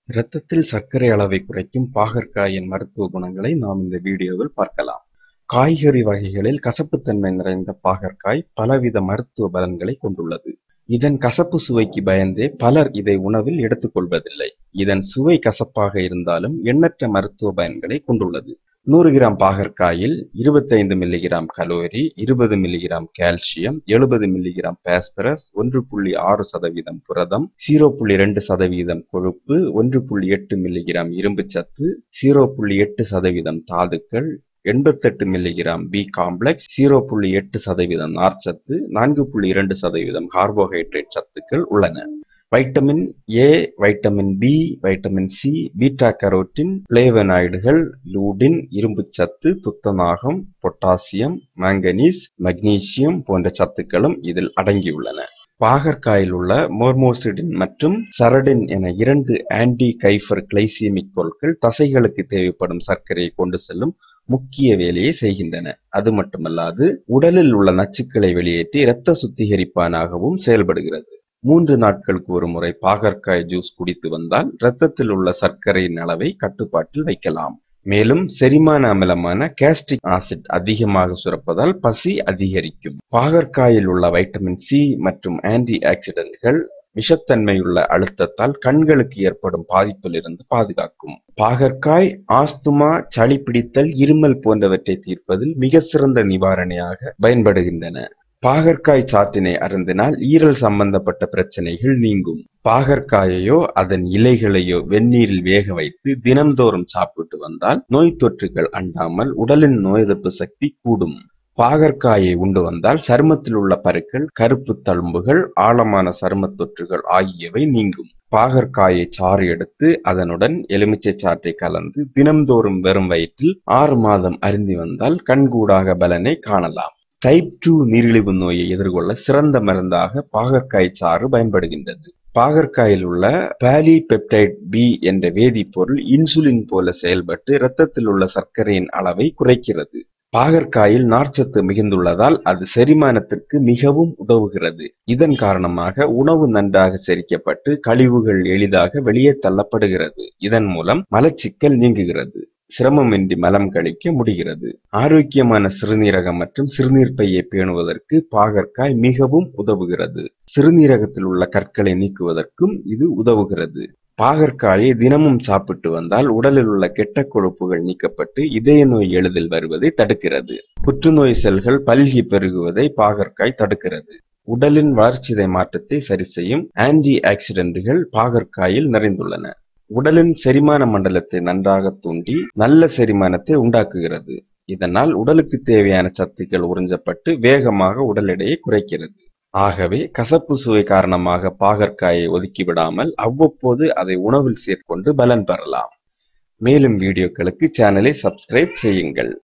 இரத்தத்தில் சர்க்கரை அளவை குறைக்கும் பாகற்காயின் மருத்துவ குணங்களை நாம் இந்த வீடியோவில் பார்க்கலாம் காய்கறி வகைகளில் கசப்புத்தன்மை நிறைந்த பாகற்காய் பலவித மருத்துவ பலன்களை கொண்டுள்ளது இதன் கசப்பு சுவைக்கு பயந்தே பலர் இதை உணவில் எடுத்துக்கொள்வதில்லை இதன் சுவை கசப்பாக இருந்தாலும் எண்ணற்ற மருத்துவ பயன்களை கொண்டுள்ளது நூறு கிராம் பாகற்காயில் இருபத்தைந்து மில்லிகிராம் கலோரி இருபது மில்லிகிராம் கால்சியம் எழுபது மில்லிகிராம் பாஸ்பரஸ் ஒன்று புள்ளி ஆறு சதவீதம் புரதம் ஜீரோ புள்ளி ரெண்டு சதவீதம் கொழுப்பு ஒன்று புள்ளி எட்டு மில்லிகிராம் இரும்புச்சத்து ஜீரோ புள்ளி எட்டு சதவீதம் தாதுக்கள் எண்பத்தெட்டு மில்லிகிராம் பி காம்ப்ளெக்ஸ் ஜீரோ புள்ளி எட்டு சதவீதம் நார்ச்சத்து நான்கு புள்ளி இரண்டு சதவீதம் கார்போஹைட்ரேட் சத்துக்கள் உள்ளன vitamin A vitamin B vitamin C beta carotene பிளேவனாய்டுகள் லூடின் இரும்புச்சத்து துத்தநாகம் பொட்டாசியம் மாங்கனீஸ் மக்னீசியம் போன்ற சத்துக்களும் இதில் அடங்கியுள்ளன பாகற்காயில் உள்ள மோர்மோசிடின் மற்றும் சரடின் என இரண்டு ஆன்டி கைஃபர் கிளைசீமிக் பொருட்கள் தசைகளுக்கு தேவைப்படும் சர்க்கரையை கொண்டு செல்லும் முக்கிய வேலையை செய்கின்றன அது மட்டுமல்லாது உடலில் உள்ள நச்சுக்களை வெளியேற்றி இரத்த சுத்திகரிப்பானாகவும் செயல்படுகிறது மூன்று நாட்களுக்கு ஒரு முறை பாகற்காய் ஜூஸ் குடித்து வந்தால் இரத்தத்தில் உள்ள சர்க்கரையின் அளவை கட்டுப்பாட்டில் வைக்கலாம் மேலும் செரிமான அமிலமான கேஸ்டிக் ஆசிட் அதிகமாக சுரப்பதால் பசி அதிகரிக்கும் பாகற்காயில் உள்ள வைட்டமின் சி மற்றும் ஆன்டி ஆக்சிடென்ட்கள் விஷத்தன்மையுள்ள அழுத்தத்தால் கண்களுக்கு ஏற்படும் பாதிப்பிலிருந்து பாதுகாக்கும் பாகற்காய் ஆஸ்துமா சளி பிடித்தல் இருமல் போன்றவற்றை தீர்ப்பதில் மிக சிறந்த நிவாரணியாக பயன்படுகின்றன பாகற்காய் சாற்றினை அருந்தினால் ஈரல் சம்பந்தப்பட்ட பிரச்சனைகள் நீங்கும் பாகற்காயையோ அதன் இலைகளையோ வெந்நீரில் வேக வைத்து தினம்தோறும் சாப்பிட்டு வந்தால் நோய் தொற்றுகள் அண்டாமல் உடலின் நோய் எதிர்ப்பு சக்தி கூடும் பாகற்காயை உண்டு வந்தால் சருமத்தில் உள்ள பருக்கள் கருப்பு தழும்புகள் ஆழமான சரும தொற்றுகள் ஆகியவை நீங்கும் பாகற்காயை சாறு எடுத்து அதனுடன் எலுமிச்சை சாற்றை கலந்து தினம்தோறும் வெறும் வயிற்றில் ஆறு மாதம் அருந்தி வந்தால் கண்கூடாக பலனை காணலாம் டைப் டூ நீரிழிவு நோயை எதிர்கொள்ள சிறந்த மருந்தாக பாகற்காய் சாறு பயன்படுகின்றது பாகற்காயில் உள்ள பாலிபெப்டைட் பி என்ற வேதிப்பொருள் இன்சுலின் போல செயல்பட்டு இரத்தத்தில் உள்ள சர்க்கரையின் அளவை குறைக்கிறது பாகற்காயில் நார்ச்சத்து மிகுந்துள்ளதால் அது செரிமானத்திற்கு மிகவும் உதவுகிறது இதன் காரணமாக உணவு நன்றாக செரிக்கப்பட்டு கழிவுகள் எளிதாக வெளியே தள்ளப்படுகிறது இதன் மூலம் மலச்சிக்கல் நீங்குகிறது சிரமமின்றி மலம் கழிக்க முடிகிறது ஆரோக்கியமான சிறுநீரகம் மற்றும் சிறுநீர் பையை பேணுவதற்கு பாகற்காய் மிகவும் உதவுகிறது சிறுநீரகத்தில் உள்ள கற்களை நீக்குவதற்கும் இது உதவுகிறது பாகற்காயை தினமும் சாப்பிட்டு வந்தால் உடலில் உள்ள கெட்ட கொழுப்புகள் நீக்கப்பட்டு இதய நோய் எளிதில் வருவதை தடுக்கிறது புற்றுநோய் செல்கள் பல்கி பெருகுவதை பாகற்காய் தடுக்கிறது உடலின் வளர்ச்சிதை மாற்றத்தை சரி செய்யும் ஆன்டி ஆக்சிடென்ட்கள் பாகற்காயில் நிறைந்துள்ளன உடலின் செரிமான மண்டலத்தை நன்றாக தூண்டி நல்ல செரிமானத்தை உண்டாக்குகிறது இதனால் உடலுக்கு தேவையான சத்துக்கள் உறிஞ்சப்பட்டு வேகமாக உடல் எடையை குறைக்கிறது ஆகவே கசப்பு சுவை காரணமாக பாகற்காயை ஒதுக்கிவிடாமல் அவ்வப்போது அதை உணவில் சேர்க்கொண்டு பலன் பெறலாம் மேலும் வீடியோக்களுக்கு சேனலை சப்ஸ்கிரைப் செய்யுங்கள்